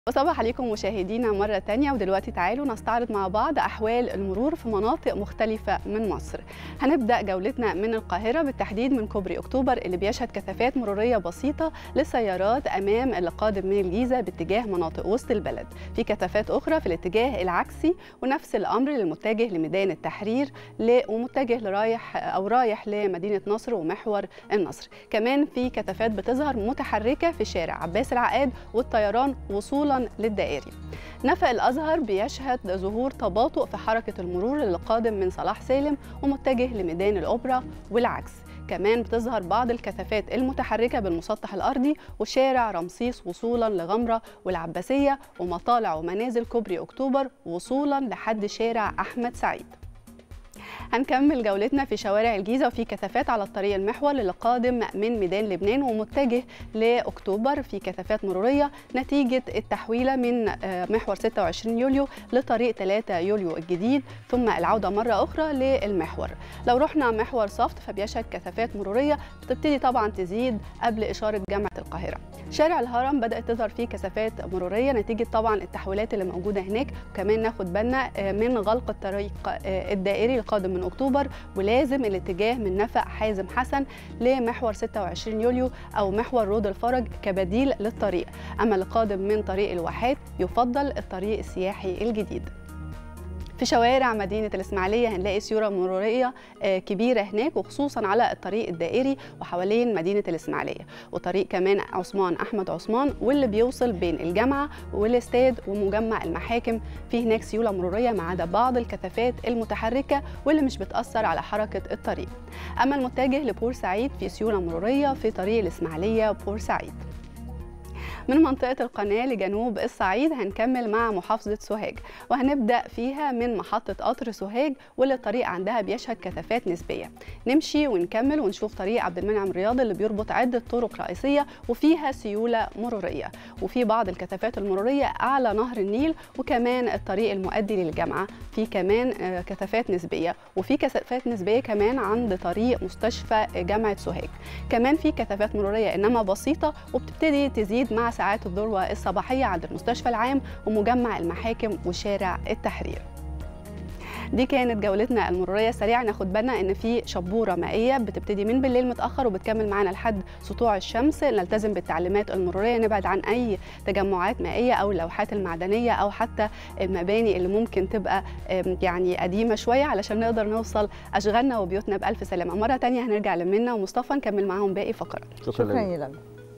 وصباح عليكم مشاهدينا مرة تانية ودلوقتي تعالوا نستعرض مع بعض أحوال المرور في مناطق مختلفة من مصر هنبدأ جولتنا من القاهرة بالتحديد من كوبري أكتوبر اللي بيشهد كثافات مرورية بسيطة للسيارات أمام اللي قادم من الجيزة باتجاه مناطق وسط البلد في كثافات أخرى في الاتجاه العكسي ونفس الأمر للمتجه لميدان التحرير ومتجه لرايح أو رايح لمدينة نصر ومحور النصر كمان في كثافات بتظهر متحركة في شارع عباس العقاد والطيران وصولا للدائري نفق الأزهر بيشهد ظهور تباطؤ في حركة المرور اللي قادم من صلاح سالم ومتجه لميدان الأوبرا والعكس كمان بتظهر بعض الكثافات المتحركة بالمسطح الأرضي وشارع رمسيس وصولا لغمرة والعباسية ومطالع ومنازل كوبري أكتوبر وصولا لحد شارع أحمد سعيد هنكمل جولتنا في شوارع الجيزه وفي كثافات على الطريق المحور اللي قادم من ميدان لبنان ومتجه لاكتوبر في كثافات مروريه نتيجه التحويله من محور 26 يوليو لطريق 3 يوليو الجديد ثم العوده مره اخرى للمحور لو رحنا محور صفت فبيشهد كثافات مروريه بتبتدي طبعا تزيد قبل اشاره جامعه القاهره شارع الهرم بدات تظهر فيه كثافات مروريه نتيجه طبعا التحويلات اللي موجوده هناك وكمان ناخد بالنا من غلق الطريق الدائري القادم من اكتوبر ولازم الاتجاه من نفق حازم حسن لمحور 26 يوليو او محور رود الفرج كبديل للطريق اما القادم من طريق الواحات يفضل الطريق السياحي الجديد في شوارع مدينة الإسماعيلية هنلاقي سيولة مرورية كبيرة هناك وخصوصا على الطريق الدائري وحوالين مدينة الإسماعيلية وطريق كمان عثمان أحمد عثمان واللي بيوصل بين الجامعة والاستاد ومجمع المحاكم في هناك سيولة مرورية ما عدا بعض الكثافات المتحركة واللي مش بتأثر على حركة الطريق أما المتجه لبورسعيد في سيولة مرورية في طريق الإسماعيلية بورسعيد من منطقة القناة لجنوب الصعيد هنكمل مع محافظة سوهاج وهنبدأ فيها من محطة قطر سوهاج واللي الطريق عندها بيشهد كثافات نسبية نمشي ونكمل ونشوف طريق عبد المنعم رياض اللي بيربط عدة طرق رئيسية وفيها سيولة مرورية وفي بعض الكثافات المرورية أعلى نهر النيل وكمان الطريق المؤدي للجامعة في كمان كثافات نسبية وفي كثافات نسبية كمان عند طريق مستشفى جامعة سوهاج كمان في كثافات مرورية إنما بسيطة وبتبتدي تزيد مع ساعات الذروة الصباحية عند المستشفى العام ومجمع المحاكم وشارع التحرير دي كانت جولتنا المروريه سريعا ناخد بالنا ان في شبوره مائيه بتبتدي من بالليل متاخر وبتكمل معانا لحد سطوع الشمس نلتزم بالتعليمات المروريه نبعد عن اي تجمعات مائيه او اللوحات المعدنيه او حتى المباني اللي ممكن تبقى يعني قديمه شويه علشان نقدر نوصل اشغالنا وبيوتنا بالف سلامه مره ثانيه هنرجع لمنى ومصطفى نكمل معاهم باقي فقرات شكرا, شكرا يا لمى